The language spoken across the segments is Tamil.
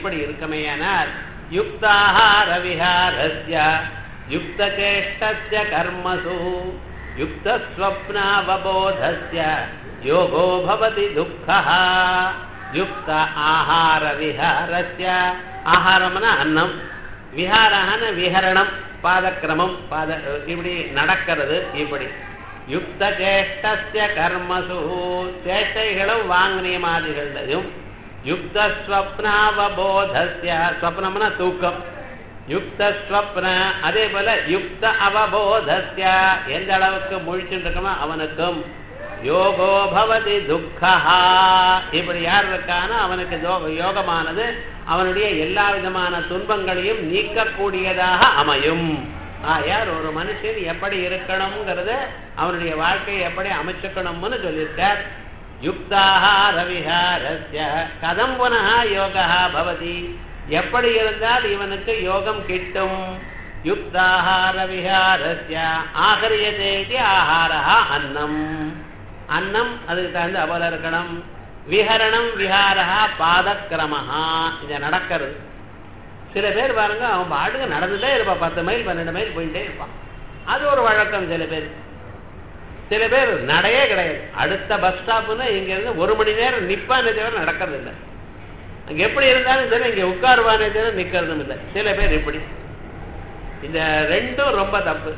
இப்படி இருக்குமேயானால் யுக்தாஹார விஹாரஸ்ய யுக்தச்சேஷ்டஸ்ய கர்மசு யுக்தஸ்வப்னாவபோதஸ்ய யோகோ பவதி துக்கः யுக்த ஆஹார விஹாரஸ்ய ஆஹாரம்னா அன்னம் விஹாரஹன விஹரணம் பாதக்கிரமம் பாத இப்படி நடக்கிறது இப்படி யுக்த சேஷ்டஸ்ய கர்மசு சேஷ்டைகளும் வாங்கினியமாதிகளையும் யுக்த ஸ்வப்னாவபோதஸ்ய ஸ்வப்னம்னா தூக்கம் யுக்த ஸ்வப்ன அதே போல யுக்த அவபோதஸ்ய எந்த அளவுக்கு முழிச்சுட்டு இருக்கமோ அவனுக்கும் யோகோ பவதி துக்கா இப்படி யார் இருக்கானோ அவனுக்கு யோ- யோகமானது அவனுடைய எல்லா விதமான துன்பங்களையும் நீக்கக்கூடியதாக அமையும் யார் ஒரு மனுஷன் எப்படி இருக்கணுங்கிறத அவனுடைய வாழ்க்கையை எப்படி அமைச்சுக்கணும்னு சொல்லியிருக்கார் யுக்தாஹார விஹாரஸ்ய கதம் புனः யோகா பவதி எப்படி இருந்தால் இவனுக்கு யோகம் கிட்டும் யுக்தாஹார விஹாரஸ்ய ஆகரியதே இது ஆஹாரா அன்னம் அன்னம் அதுக்கு தகுந்த போல இருக்கணும் விஹரணம் விஹாரா பாதக்கிரமஹா இது நடக்கிறது சில பேர் பாருங்க அவன் பாட்டுக்கு நடந்துட்டே இருப்பான் பத்து மைல் பன்னெண்டு மைல் போயிட்டே இருப்பான் அது ஒரு வழக்கம் சில பேர் சில பேர் நடையே கிடையாது அடுத்த பஸ் ஸ்டாப்னு இங்க இருந்து ஒரு மணி நேரம் நிப்பானே தவிர நடக்கிறது இல்லை அங்க எப்படி இருந்தாலும் சரி இங்க உட்காருவானே தவிர நிக்கிறதும் இல்லை சில பேர் இப்படி இந்த ரெண்டும் ரொம்ப தப்பு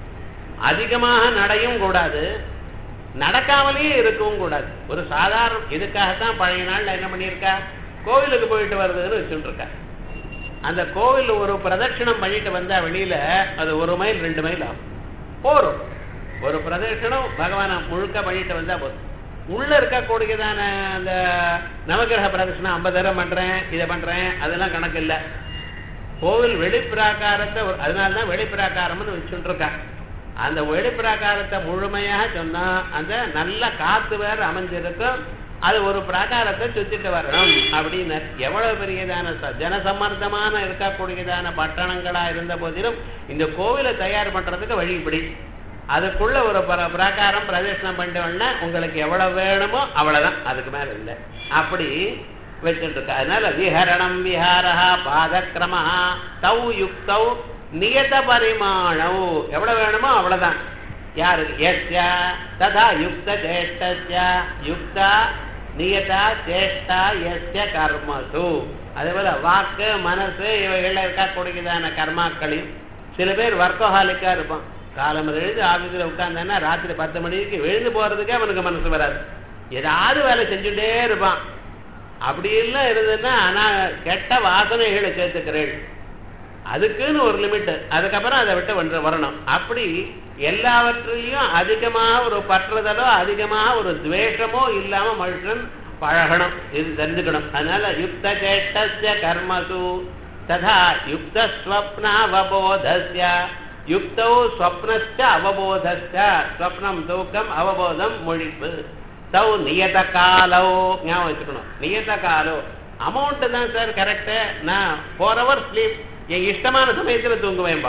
அதிகமாக நடையும் கூடாது நடக்காமலேயே இருக்கவும் கூடாது ஒரு சாதாரண இதுக்காகத்தான் பழைய நாள்ல என்ன பண்ணியிருக்கா கோவிலுக்கு போயிட்டு வர்றதுன்னு வச்சுட்டு இருக்கா அந்த கோவில் ஒரு பிரதட்சணம் பண்ணிட்டு வந்தா வெளியில அது ஒரு மைல் ரெண்டு மைல் ஆகும் போரும் ஒரு பிரதட்சணம் பகவானை முழுக்க பண்ணிட்டு வந்தா போதும் உள்ள இருக்கக்கூடியதான அந்த நவகிரக பிரதட்சணம் ஐம்பதாயிரம் பண்றேன் இதை பண்றேன் அதெல்லாம் கணக்கு இல்லை கோவில் வெளிப்பிராகாரத்தை ஒரு- அதனாலதான் வெளிப்பிராகாரம்னு வச்சுட்டு இருக்கா அந்த வெளிப்பிராகாரத்தை முழுமையாக சொன்னா அந்த நல்ல காத்து வேற அமைஞ்சிருக்கும் அது ஒரு பிராகாரத்தை சுத்திட்டு வரணும் அப்படின்னு எவ்வளவு பெரியதான ச- ஜனசம்மர்தமான இருக்கக்கூடியதான பட்டணங்களா இருந்த போதிலும் இந்த கோவிலை தயார் பண்றதுக்கு வழி இப்படி அதுக்குள்ள ஒரு பிர- பிராகாரம் பிரதேசனம் பண்ணிட்டோம்னா உங்களுக்கு எவ்வளவு வேணுமோ அவ்வளவுதான் அதுக்கு மேல இல்லை அப்படி வச்சுட்டு இருக்கு அதனால விஹரணம் விஹாரஹா பாதக்கிரமா தௌ யுக்தௌ நியத பரிமாணௌ எவ்வளவு வேணுமோ அவ்வளவுதான் யாரு எஸ்ய ததா யுக்த சேஷ்டஸ்ய யுக்தா நியதா சேஷ்டா எஸ்ய கர்மசு அதே போல வாக்கு மனசு இவைகள்ல இருக்கக்கூடியதான கர்மாக்களையும் சில பேர் வர்க்கஹாலிக்கா இருப்பான் காலம் எழுந்து ஆபீஸ்ல உட்கார்ந்தான்னா ராத்திரி பத்து மணிக்கு எழுந்து போறதுக்கே அவனுக்கு மனசு வராது ஏதாவது வேலை செஞ்சுட்டே இருப்பான் அப்படி எல்லாம் இருந்ததுன்னா ஆனா கெட்ட வாசனைகளை சேர்த்துக்கிறேன் அதுக்குன்னு ஒரு லிமிட் அதுக்கப்புறம் அதை விட்டு வந்து வரணும் அப்படி எல்லாவற்றையும் அதிகமாக ஒரு பற்றுதலோ அதிகமாக ஒரு துவேஷமோ இல்லாம மனுஷன் பழகணும் இது தெரிஞ்சுக்கணும் அதனால யுக்த சேஷ்டஸ்ய கர்மசு ததா யுக்த ஸ்வப்னாவபோதஸ்ய யுக்தௌ ஸ்வப்னஸ்ய அவபோதஸ்ய ஸ்வப்னம் தூக்கம் அவபோதம் முழிப்பு தௌ நியத காலோ ஞாபகம் வச்சுக்கணும் நியத காலோ அமௌண்ட் தான் சார் கரெக்டு நான் ஃபோர் ஹவர் ஸ்லீப் என் இஷ்டமான சமயத்துல தூங்குவேன்பா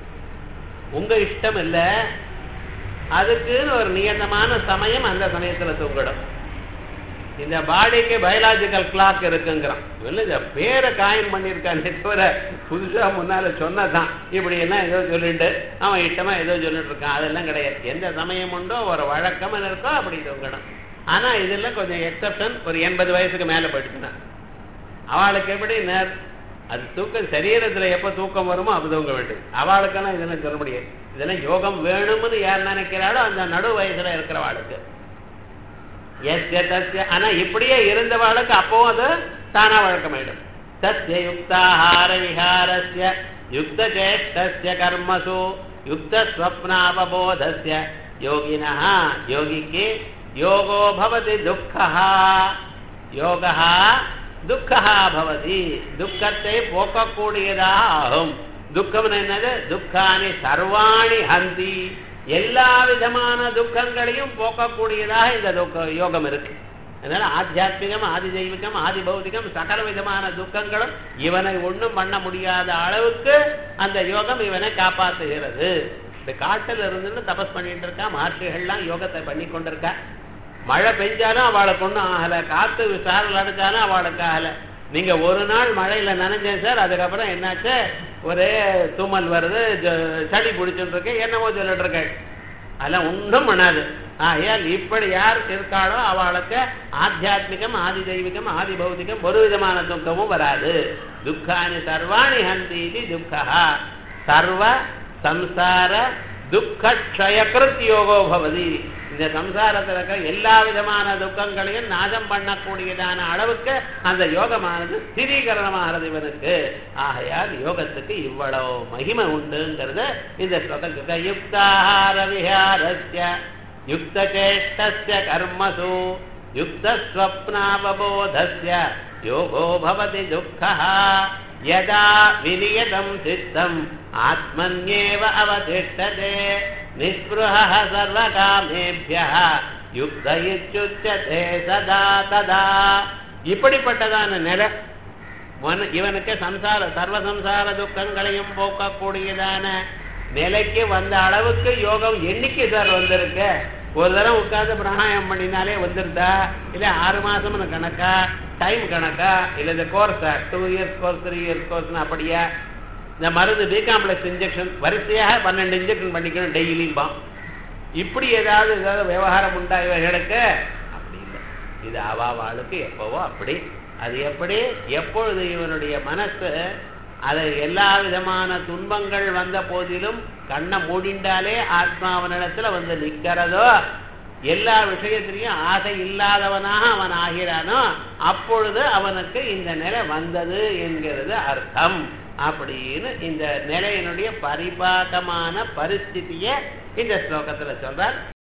உங்க இஷ்டம் இல்ல அதுக்குன்னு ஒரு நியதமான சமயம் அந்த சமயத்துல தூங்கணும் இந்த பாடிக்கு பயாலாஜிக்கல் கிளாக் இருக்குங்கிறான் இவன் இந்த பேரை காயம் பண்ணியிருக்கானே தவிர புதுசா முன்னால சொன்னதான் இப்படி என்ன ஏதோ சொல்லிட்டு அவன் இஷ்டமா ஏதோ சொல்லிட்டு இருக்கான் அதெல்லாம் கிடையாது எந்த சமயம் உண்டோ ஒரு வழக்கம் இருக்கோ அப்படி தூங்கணும் ஆனா இதெல்லாம் கொஞ்சம் எக்ஸப்ஷன் ஒரு எண்பது வயசுக்கு மேல போயிடுச்சுன்னா அவளுக்கு எப்படி நேர் அது தூக்கம் சரீரத்துல எப்ப தூக்கம் வருமோ அப்ப தூங்க வேண்டியது அவளுக்கெல்லாம் இதெல்லாம் சொல்ல முடியாது இதெல்லாம் யோகம் வேணும்னு யார் நினைக்கிறாளோ அந்த நடு வயசுல இருக்கிறவாளுக்கு எஸ்ய தஸ்ய ஆனா இப்படியே இருந்தவாளுக்கு அப்பவும் அது தானா வழக்கமாயிடும் தஸ்ய யுக்தாஹார விஹாரஸ்ய யுக்த சேஷ்டஸ்ய கர்மசு யுக்த ஸ்வப்னாவபோதஸ்ய யோகினः யோகிக்கு யோகோ பவதி துக்கः யோகः துக்கः பவதி துக்கத்தை போக்கக்கூடியதாக ஆகும் துக்கம் என்னது துக்கானி சர்வாணி ஹந்தி எல்லா விதமான துக்கங்களையும் போக்கக்கூடியதாக இந்த துக்க யோகம் இருக்கு அதனால ஆத்தியாத்மிகம் ஆதி தெய்வீகம் ஆதி பௌதிகம் சகல விதமான துக்கங்களும் இவனை ஒண்ணும் பண்ண முடியாத அளவுக்கு அந்த யோகம் இவனை காப்பாற்றுகிறது இந்த காட்டில் இருந்துன்னு தபஸ் பண்ணிட்டு இருக்கா மகர்ஷிகள்லாம் யோகத்தை பண்ணி கொண்டிருக்கா மழை பெஞ்சாலும் அவளுக்கு ஒன்றும் ஆகல காத்து விசாரில் அடிச்சாலும் அவளுக்கு ஆகல நீங்க ஒரு நாள் மழையில நனைஞ்சேன் சார் அதுக்கப்புறம் என்னாச்சு ஒரே தும்மல் வருது ஜ- சளி பிடிச்சுட்டு இருக்கு என்னமோ சொல்லிட்டு இருக்கேன் அதெல்லாம் ஒன்றும் பண்ணாது ஆகையால் இப்படி யார் இருக்காளோ அவளுக்கு ஆத்தியாத்மிகம் ஆதி தெய்வீகம் ஆதி பௌதிகம் ஒரு விதமான துக்கமும் வராது துக்கானி சர்வாணி ஹந்தி இது துக்கா சர்வ சம்சார துக்கக்ஷயகிருத் யோகோ பவதி இந்த சம்சாரத்தில் இருக்கிற எல்லா விதமான துக்கங்களையும் நாசம் பண்ணக்கூடியதான அளவுக்கு அந்த யோகமானது ஸ்திரீகரணமாகிறது இவனுக்கு ஆகையால் யோகத்துக்கு இவ்வளவு மகிமை உண்டுங்கிறது இந்த ஸ்லோக யுக்தாஹார விஹாரஸ்ய யுக்தச்சேஷ்டஸ்ய கர்மசு யுக்தஸ்வப்னாவபோதஸ்ய யோகோ பவதி துக்கः यदा विनियतं चित्तम् आत्मन्येव अवतिष्ठते निःस्पृहः सर्वकामेभ्यः யுக்த இச்சுச்சதே சதா ததா இப்படிப்பட்டதான நிலை இவன்- இவனுக்கு சம்சார சர்வ சம்சார துக்கங்களையும் போக்கக்கூடியதான நிலைக்கு வந்த அளவுக்கு யோகம் என்னைக்கு சார் வந்திருக்கு ஒரு தடவை உட்கார்ந்து பிராணாயம் பண்ணினாலே வந்துருதா இல்ல ஆறு மாசம்னு கணக்கா டைம் கணக்கா இல்ல இந்த கோர்ஸா two years course three years கோர்ஸ்னு அப்படியா இந்த மருந்து பி காம்ப்ளெக்ஸ் இன்ஜெக்ஷன் வரிசையாக பன்னெண்டு இன்ஜெக்ஷன் பண்ணிக்கணும் டெய்லியும்பான் இப்படி ஏதாவது ஏதாவது விவகாரம் உண்டா இவர்களுக்கு அப்படி இல்லை இது அவாவாளுக்கு எப்பவோ அப்படி அது எப்படி எப்பொழுது இவனுடைய மனசு அது எல்லா விதமான துன்பங்கள் வந்த போதிலும் கண்ணை மூடிண்டாலே ஆத்மாவனிடத்துல வந்து நிக்கிறதோ எல்லா விஷயத்திலையும் ஆசை இல்லாதவனாக அவன் ஆகிறானோ அப்பொழுது அவனுக்கு இந்த நிலை வந்தது என்கிறது அர்த்தம் அப்படின்னு இந்த நிலையினுடைய பரிபாகமான பரிஸ்திதியை இந்த ஸ்லோகத்துல சொல்றார்